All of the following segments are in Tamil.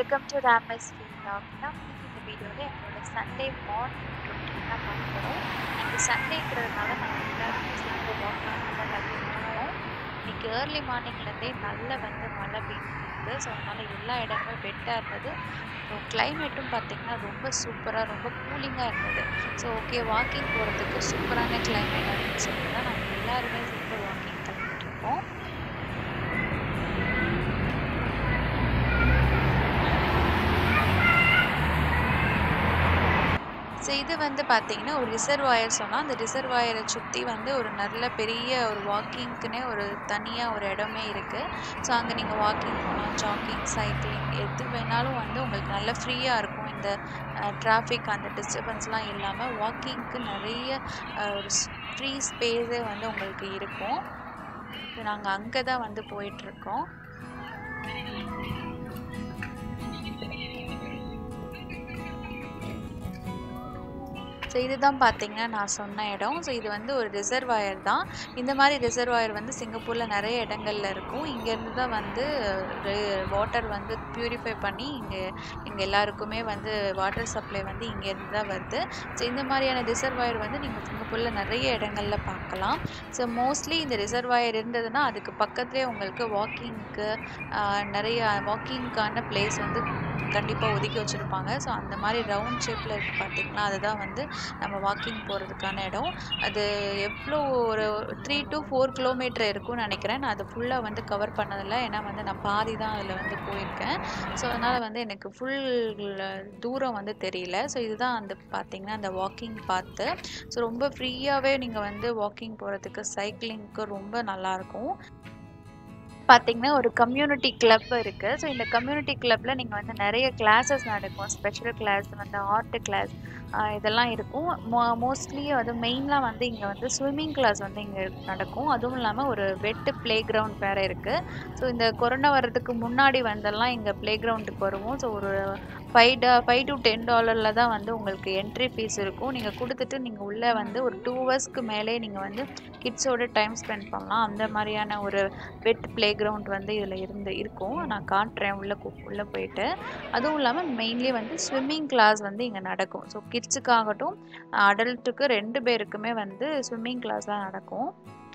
வெல்கம் டு ராமஸ் vlog நான் இன்னைக்கு இந்த வீடியோவில் எங்களோட சண்டே மார்னிங் ரொட்டீன் தான் பார்க்க போகிறோம் இன்னைக்கு சண்டேங்கிறதுனால நாங்கள் எல்லாருமே சேர்ந்து வாக் தான் இருக்கோம் இன்னைக்கு ஏர்லி மார்னிங்லேருந்தே நல்ல வந்து மழை பெய்யுது ஸோ அதனால் எல்லா இடமுமே வெட்டாக இருந்தது ஸோ கிளைமேட்டும் பார்த்திங்கன்னா ரொம்ப சூப்பராக ரொம்ப கூலிங்காக இருந்தது ஸோ ஓகே வாக்கிங் போகிறதுக்கு சூப்பரான கிளைமேட் அப்படின்னு சொல்லிட்டு தான் நாங்கள் எல்லாருமே சேர்ந்து வாக்கிங் கிளம்பிட்டுருக்கோம் ஸோ இது வந்து பார்த்தீங்கன்னா ஒரு ரிசர்வாயர் சொன்னால் அந்த ரிசர்வாயரை சுற்றி வந்து ஒரு நல்ல பெரிய ஒரு வாக்கிங்க்குன்னே ஒரு தனியாக ஒரு இடமே இருக்குது ஸோ அங்கே நீங்கள் வாக்கிங் போகலாம் ஜாக்கிங் சைக்கிளிங் எது வேணாலும் வந்து உங்களுக்கு நல்ல ஃப்ரீயாக இருக்கும் இந்த டிராஃபிக் அந்த டிஸ்டர்பன்ஸ்லாம் இல்லாமல் வாக்கிங்க்கு நிறைய அஹ், ஒரு ஃப்ரீ ஸ்பேஸே வந்து உங்களுக்கு இருக்கும் ஸோ நாங்கள் அங்கே தான் வந்து போயிட்டுருக்கோம் ஸோ இதுதான் பார்த்தீங்கன்னா நான் சொன்ன இடம் ஸோ இது வந்து ஒரு ரிசர்வாயர் தான் இந்த மாதிரி ரிசர்வாயர் வந்து சிங்கப்பூரில் நிறைய இடங்கள்ல இருக்கும் இங்கேருந்து தான் வந்து வாட்டர் வந்து ப்யூரிஃபை பண்ணி இங்கே இங்கே எல்லாருக்குமே வந்து வாட்டர் சப்ளை வந்து இங்கேருந்து தான் வருது ஸோ இந்த மாதிரியான ரிசர்வாயர் வந்து நீங்கள் சிங்கப்பூரில் நிறைய இடங்கள்ல பார்க்கலாம் ஸோ மோஸ்ட்லி இந்த ரிசர்வாயர் இருந்ததுன்னா அதுக்கு பக்கத்துலேயே உங்களுக்கு வாக்கிங்க்கு நிறைய வாக்கிங்க்கான பிளேஸ் வந்து கண்டிப்பாக ஒதுக்கி வச்சுருப்பாங்க ஸோ அந்த மாதிரி ரவுண்ட் ஷேப்பில் இருக்குது பார்த்தீங்களா அதுதான் வந்து நம்ம வாக்கிங் போகிறதுக்கான இடம் அது எவ்வளோ ஒரு த்ரீ டு ஃபோர் கிலோமீட்டர் இருக்கும்னு நினைக்கிறேன் நான் அதை ஃபுல்லாக வந்து கவர் பண்ணதில்லை ஏன்னா வந்து நான் பாதி தான் அதில் வந்து போயிருக்கேன் ஸோ அதனால் வந்து எனக்கு ஃபுல் தூரம் வந்து தெரியல ஸோ இதுதான் அந்த பார்த்தீங்கன்னா அந்த வாக்கிங் பார்த்து ஸோ ரொம்ப ஃப்ரீயாகவே நீங்கள் வந்து வாக்கிங் போகிறதுக்கு சைக்கிளிங்க்கு ரொம்ப நல்லாயிருக்கும் பார்த்தீங்கன்னா ஒரு கம்யூனிட்டி கிளப் இருக்குது ஸோ இந்த கம்யூனிட்டி கிளப்பில் நீங்கள் வந்து நிறைய கிளாஸஸ் நடக்கும் ஸ்பெஷல் கிளாஸ் வந்து ஆர்ட் கிளாஸ் இதெல்லாம் இருக்கும் மோ மோஸ்ட்லி வந்து மெயினாக வந்து இங்கே வந்து ஸ்விம்மிங் கிளாஸ் வந்து இங்கே நடக்கும் அதுவும் இல்லாமல் ஒரு வெட்டு ப்ளே கிரவுண்ட் வேறு இருக்குது ஸோ இந்த கொரோனா வர்றதுக்கு முன்னாடி வந்தெல்லாம் இங்கே ப்ளே கிரவுண்டுக்கு வருவோம் ஸோ ஒரு ஃபைவ் டா ஃபைவ் டு டென் டாலரில் தான் வந்து உங்களுக்கு என்ட்ரி ஃபீஸ் இருக்கும் நீங்கள் கொடுத்துட்டு நீங்கள் உள்ளே வந்து ஒரு டூ ஹவர்ஸ்க்கு மேலே நீங்கள் வந்து கிட்ஸோட டைம் ஸ்பெண்ட் பண்ணலாம் அந்த மாதிரியான ஒரு வெட் ப்ளே கிரவுண்ட் வந்து இதில் இருந்து இருக்கும் நான் காட்டுறேன் உள்ளே உள்ளே போயிட்டு அதுவும் இல்லாமல் மெயின்லி வந்து ஸ்விம்மிங் கிளாஸ் வந்து இங்கே நடக்கும் ஸோ கிட்ஸுக்காகட்டும் அடல்ட்டுக்கு ரெண்டு பேருக்குமே வந்து ஸ்விம்மிங் கிளாஸ் தான் நடக்கும்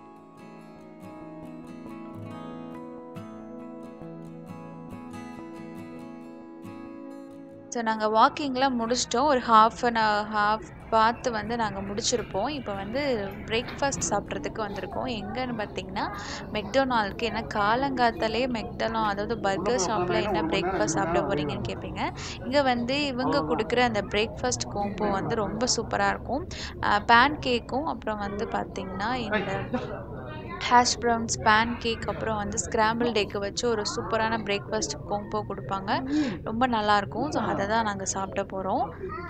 ஸோ நாங்கள் வாக்கிங்லாம் முடிச்சிட்டோம் ஒரு ஹாஃப் அன் ஹாஃப் பார்த்து வந்து நாங்கள் முடிச்சிருப்போம் இப்போ வந்து பிரேக்ஃபாஸ்ட் சாப்பிட்றதுக்கு வந்திருக்கோம் எங்கன்னு பார்த்தீங்கன்னா மெக்டொனால்டுக்கு ஏன்னா காலங்காத்தாலே மெக்டொனால் அதாவது பர்கர் ஷாப்பில் என்ன பிரேக்ஃபாஸ்ட் சாப்பிட போகிறீங்கன்னு கேட்பீங்க இங்கே வந்து இவங்க கொடுக்குற அந்த பிரேக்ஃபாஸ்ட் கோம்போ வந்து ரொம்ப சூப்பராக இருக்கும் பேன் கேக்கும் அப்புறம் வந்து பார்த்திங்கன்னா இந்த ஹேஷ் ப்ரவுன்ஸ் பேன் கேக் அப்புறம் வந்து ஸ்க்ராம்பிள் டேக்கு வச்சு ஒரு சூப்பரான பிரேக்ஃபாஸ்ட் கோம்போ கொடுப்பாங்க ரொம்ப நல்லாயிருக்கும் ஸோ அதை தான் நாங்கள் சாப்பிட போகிறோம்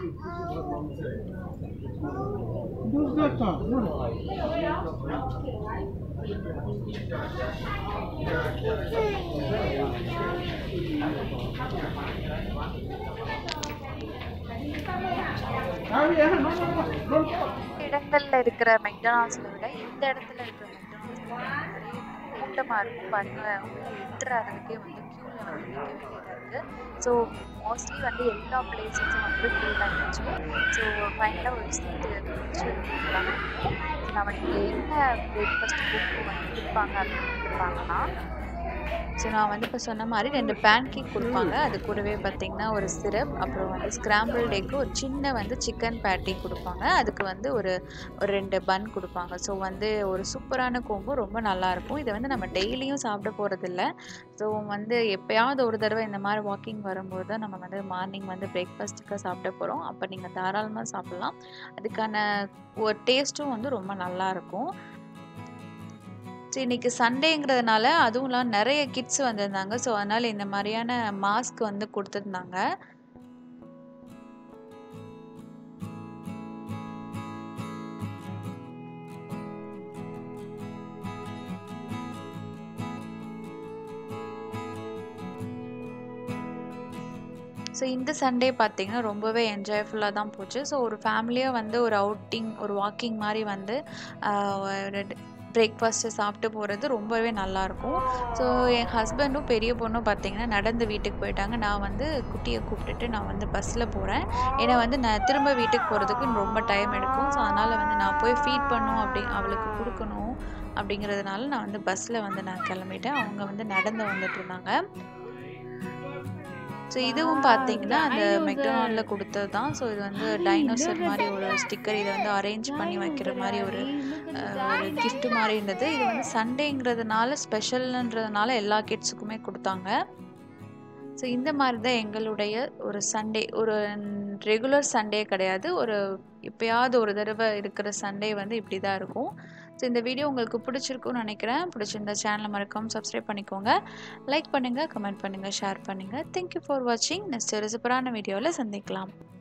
இடங்கள்ல இருக்கிற மெக்டொனால்ட்ஸில் விட இந்த இடத்துல இருக்கிற மெக்டொனால்ட்ஸ் நிறைய கூட்டமாக இருக்கும் பாருங்க என்ட்ரு ஆகிறதுக்கே வந்து க்யூவில் வந்து நிற்க வேண்டியதாக இருக்குது ஸோ மோஸ்ட்லி வந்து எல்லா பிளேசஸும் வந்து ஃபுல் ஆகிடுச்சு ஸோ ஃபைனலாக ஒரு சீட்டு வச்சு கொடுக்கலாம்னு இருக்கோம் நம்ம நீங்கள் என்ன பிரேக்ஃபாஸ்ட் புக்கு வந்து கொடுப்பாங்க அப்படின்னு பார்க்கலாம் ஸோ நான் வந்து இப்போ சொன்ன மாதிரி ரெண்டு பேன் கேக் கொடுப்பாங்க அது கூடவே பார்த்தீங்கன்னா ஒரு சிரப் அப்புறம் வந்து ஸ்க்ராம்பிள் டேக்கு ஒரு சின்ன வந்து சிக்கன் பேட்டி கொடுப்பாங்க அதுக்கு வந்து ஒரு ஒரு ரெண்டு பன் கொடுப்பாங்க ஸோ வந்து ஒரு சூப்பரான கோம்போ ரொம்ப நல்லாயிருக்கும் இதை வந்து நம்ம டெய்லியும் சாப்பிட போகிறதில்ல ஸோ வந்து எப்போயாவது ஒரு தடவை இந்த மாதிரி வாக்கிங் வரும்போது தான் நம்ம வந்து மார்னிங் வந்து பிரேக்ஃபாஸ்ட்டுக்கு சாப்பிட போகிறோம் அப்போ நீங்கள் தாராளமாக சாப்பிட்லாம் அதுக்கான ஒரு டேஸ்ட்டும் வந்து ரொம்ப நல்லாயிருக்கும் ஸோ இன்றைக்கி சண்டேங்கிறதுனால அதுவும் இல்லாமல் நிறைய கிட்ஸ் வந்திருந்தாங்க ஸோ அதனால் இந்த மாதிரியான மாஸ்க் வந்து கொடுத்துருந்தாங்க ஸோ இந்த சண்டே பார்த்தீங்கன்னா ரொம்பவே என்ஜாய்ஃபுல்லாக தான் போச்சு ஸோ ஒரு ஃபேமிலியாக வந்து ஒரு அவுட்டிங் ஒரு வாக்கிங் மாதிரி வந்து பிரேக்ஃபாஸ்ட்டு சாப்பிட்டு போகிறது ரொம்பவே நல்லாயிருக்கும் ஸோ என் ஹஸ்பண்டும் பெரிய பொண்ணும் பார்த்தீங்கன்னா நடந்து வீட்டுக்கு போயிட்டாங்க நான் வந்து குட்டியை கூப்பிட்டுட்டு நான் வந்து பஸ்ஸில் போகிறேன் ஏன்னா வந்து நான் திரும்ப வீட்டுக்கு போகிறதுக்கு ரொம்ப டைம் எடுக்கும் ஸோ அதனால் வந்து நான் போய் ஃபீட் பண்ணும் அப்படி அவளுக்கு கொடுக்கணும் அப்படிங்கிறதுனால நான் வந்து பஸ்ஸில் வந்து நான் கிளம்பிட்டேன் அவங்க வந்து நடந்து வந்துட்டு இருந்தாங்க ஸோ இதுவும் பார்த்தீங்கன்னா அந்த மெக்டொனால்டில் கொடுத்தது தான் ஸோ இது வந்து டைனோசர் மாதிரி ஒரு ஸ்டிக்கர் இதை வந்து அரேஞ்ச் பண்ணி வைக்கிற மாதிரி ஒரு அஹ், ஒரு gift மாதிரி இருந்தது இது வந்து சண்டேங்கிறதுனால ஸ்பெஷல்ன்றதுனால எல்லா கிட்ஸுக்குமே கொடுத்தாங்க ஸோ இந்த மாதிரி தான் எங்களுடைய ஒரு சண்டே ஒரு ரெகுலர் சண்டே கிடையாது ஒரு எப்பயாவது ஒரு தடவை இருக்கிற சண்டே வந்து இப்படி தான் இருக்கும் ஸோ இந்த வீடியோ உங்களுக்கு பிடிச்சிருக்கும்னு நினைக்கிறேன் பிடிச்சிருந்த சேனலை மறக்காம சப்ஸ்கிரைப் பண்ணிக்கோங்க லைக் பண்ணுங்கள் கமெண்ட் பண்ணுங்கள் ஷேர் பண்ணுங்கள் தேங்க்யூ ஃபார் வாட்சிங் நெக்ஸ்ட் ஒரு சூப்பரான வீடியோவில் சந்திக்கலாம்